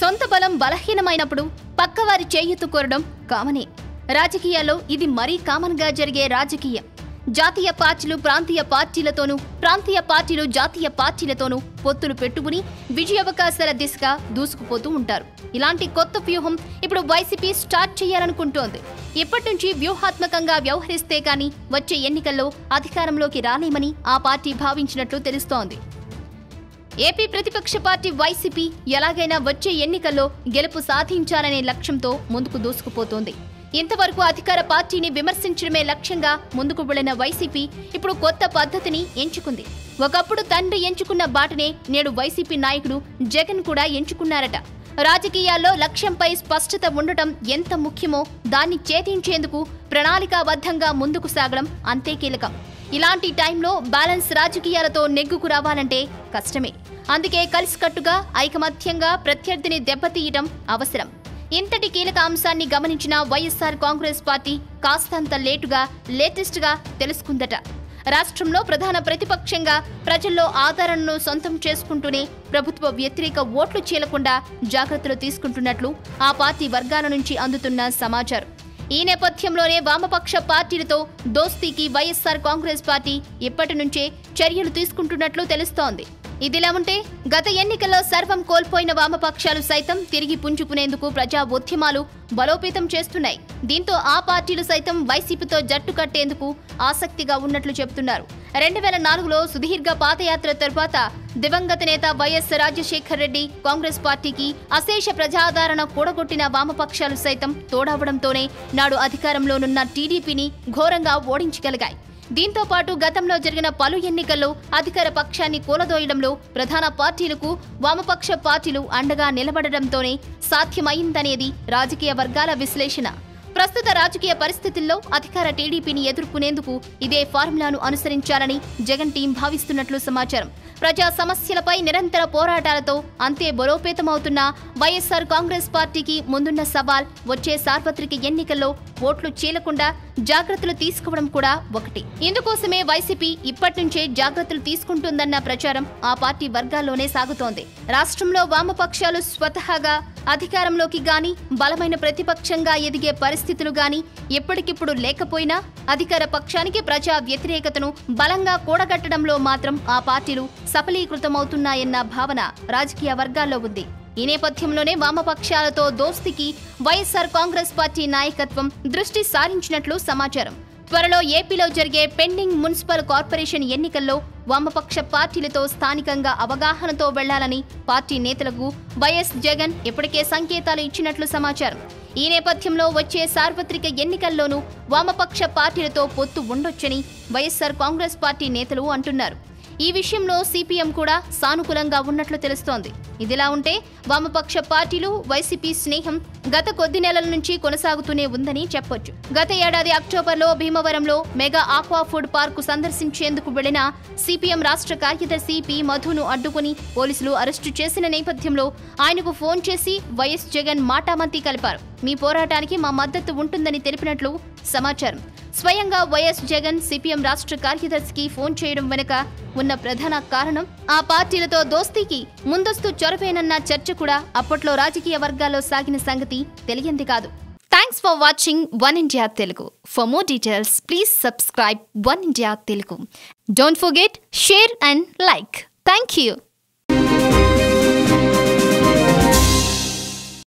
సొంత బలం బలహీనమైనప్పుడు పక్కవారి చేయూతు కోరడం కామనే రాజకీయాల్లో ఇది మరీ కామన్గా జరిగే రాజకీయం జాతీయ పార్టీలు ప్రాంతీయ పార్టీలతోనూ ప్రాంతీయ పార్టీలు జాతీయ పార్టీలతోనూ పొత్తులు పెట్టుకుని విజయావకాశాల దిశగా దూసుకుపోతూ ఉంటారు ఇలాంటి కొత్త వ్యూహం ఇప్పుడు వైసీపీ స్టార్ట్ చేయాలనుకుంటోంది ఇప్పటి నుంచి వ్యూహాత్మకంగా వ్యవహరిస్తే కానీ వచ్చే ఎన్నికల్లో అధికారంలోకి రాలేమని ఆ పార్టీ భావించినట్లు తెలుస్తోంది ఏపీ ప్రతిపక్ష పార్టీ వైసీపీ ఎలాగైనా వచ్చే ఎన్నికల్లో గెలుపు సాధించాలనే లక్ష్యంతో ముందుకు దూసుకుపోతోంది ఇంతవరకు అధికార పార్టీని విమర్శించడమే లక్ష్యంగా ముందుకు వెళ్లిన వైసీపీ ఇప్పుడు కొత్త పద్ధతిని ఎంచుకుంది ఒకప్పుడు తండ్రి ఎంచుకున్న బాటనే నేడు వైసీపీ నాయకుడు జగన్ కూడా ఎంచుకున్నారట రాజకీయాల్లో లక్ష్యంపై స్పష్టత ఉండటం ఎంత ముఖ్యమో దాన్ని ఛేదించేందుకు ప్రణాళికాబద్ధంగా ముందుకు సాగడం అంతే కీలకం ఇలాంటి టైంలో బ్యాలెన్స్ రాజకీయాలతో నెగ్గుకు రావాలంటే కష్టమే అందుకే కలిసికట్టుగా ఐకమత్యంగా ప్రత్యర్థిని దెబ్బతీయటం అవసరం ఇంతటి కీలక అంశాన్ని గమనించిన వైఎస్ఆర్ కాంగ్రెస్ పార్టీ కాస్తంత లేటుగా లేటెస్ట్ గా తెలుసుకుందట రాష్ట్రంలో ప్రధాన ప్రతిపక్షంగా ప్రజల్లో ఆదరణను సొంతం చేసుకుంటూనే ప్రభుత్వ వ్యతిరేక ఓట్లు చీలకుండా జాగ్రత్తలు తీసుకుంటున్నట్లు ఆ పార్టీ వర్గాల నుంచి అందుతున్న సమాచారం ఈ నేపథ్యంలోనే వామపక్ష పార్టీలతో దోస్తీకి వైఎస్ఆర్ కాంగ్రెస్ పార్టీ ఇప్పటి నుంచే చర్యలు తీసుకుంటున్నట్లు తెలుస్తోంది ఇదిలా ఉంటే గత ఎన్నికల్లో సర్వం కోల్పోయిన వామపక్షాలు సైతం తిరిగి పుంజుకునేందుకు ప్రజా ఉద్యమాలు బలోపేతం చేస్తున్నాయి దీంతో ఆ పార్టీలు సైతం వైసీపీతో జట్టు కట్టేందుకు ఆసక్తిగా ఉన్నట్లు చెబుతున్నారు రెండు వేల నాలుగులో సుదీర్ఘ పాదయాత్ర తర్వాత దివంగత నేత వైఎస్ రాజశేఖర్ రెడ్డి కాంగ్రెస్ పార్టీకి అశేష ప్రజాదరణ కూడగొట్టిన వామపక్షాలు సైతం తోడవడంతోనే నాడు అధికారంలోనున్న టీడీపీని ఘోరంగా ఓడించగలిగాయి దీంతో పాటు గతంలో జరిగిన పలు ఎన్నికల్లో అధికార పక్షాన్ని కూలదోయడంలో ప్రధాన పార్టీలకు వామపక్ష పార్టీలు అండగా నిలబడడంతోనే సాధ్యమైందనేది రాజకీయ వర్గాల విశ్లేషణ ప్రస్తుత రాజకీయ పరిస్థితుల్లో అధికార టీడీపీని ఎదుర్కొనేందుకు ఇదే ఫార్ములాను అనుసరించాలని జగన్ టీం భావిస్తున్నట్లు సమాచారం ప్రజా సమస్యలపై నిరంతర పోరాటాలతో అంతే బలోపేతమవుతున్న వైఎస్ఆర్ కాంగ్రెస్ పార్టీకి ముందున్న సవాల్ వచ్చే సార్వత్రిక ఎన్నికల్లో ఓట్లు చీలకుండా జాగ్రత్తలు తీసుకోవడం కూడా ఒకటి ఇందుకోసమే వైసీపీ ఇప్పటి నుంచే జాగ్రత్తలు తీసుకుంటుందన్న ప్రచారం ఆ పార్టీ వర్గాల్లోనే సాగుతోంది రాష్ట్రంలో వామపక్షాలు స్వతహాగా అధికారంలోకి గాని బలమైన ప్రతిపక్షంగా ఎదిగే పరిస్థితులు గాని ఎప్పటికిప్పుడు లేకపోయినా అధికార పక్షానికి ప్రజా వ్యతిరేకతను బలంగా కూడగట్టడంలో మాత్రం ఆ పార్టీలు సఫలీకృతమవుతున్నాయన్న భావన రాజకీయ వర్గాల్లో ఉంది ఈ నేపథ్యంలోనే వామపక్షాలతో దోస్తికి వైఎస్ఆర్ కాంగ్రెస్ పార్టీ నాయకత్వం దృష్టి సారించినట్లు సమాచారం త్వరలో ఏపీలో జరిగే పెండింగ్ మున్సిపల్ కార్పొరేషన్ ఎన్నికల్లో వామపక్ష పార్టీలతో స్థానికంగా అవగాహనతో వెళ్లాలని పార్టీ నేతలకు వైఎస్ జగన్ ఇప్పటికే సంకేతాలు ఇచ్చినట్లు సమాచారం ఈ నేపథ్యంలో వచ్చే సార్వత్రిక ఎన్నికల్లోనూ వామపక్ష పార్టీలతో పొత్తు ఉండొచ్చని వైఎస్ఆర్ కాంగ్రెస్ పార్టీ నేతలు అంటున్నారు ఈ విషయంలో సిపిఎం కూడా సానుకూలంగా ఉన్నట్లు తెలుస్తోంది ఇదిలా ఉంటే వామపక్ష పార్టీలు వైసీపీ స్నేహం గత కొద్ది నెలల నుంచి కొనసాగుతూనే ఉందని చెప్పొచ్చు గత ఏడాది అక్టోబర్లో భీమవరంలో మెగా ఆక్వా ఫుడ్ పార్కు సందర్శించేందుకు వెళ్లిన సిపిఎం రాష్ట్ర కార్యదర్శి పి మధును అడ్డుకుని పోలీసులు అరెస్టు చేసిన నేపథ్యంలో ఆయనకు ఫోన్ చేసి వైఎస్ జగన్ మాటామంతి కలిపారు మీ పోరాటానికి మా మద్దతు ఉంటుందని తెలిపినట్లు సమాచారం స్వయంగా వైఎస్ జగన్ సిపిఎం రాష్ట్ర కార్యదర్శికి ఫోన్ చేయడం వెనుక ఉన్న ప్రధాన కారణం ఆ పార్టీలతో దోస్తీకి ముందస్తు చొరవేనన్న చర్చ కూడా అప్పట్లో రాజకీయ వర్గాల్లో సాగిన సంగతి తెలియంది కాదు thanks for watching One India Telugu for more details please subscribe One India Telugu don't forget share and like thank you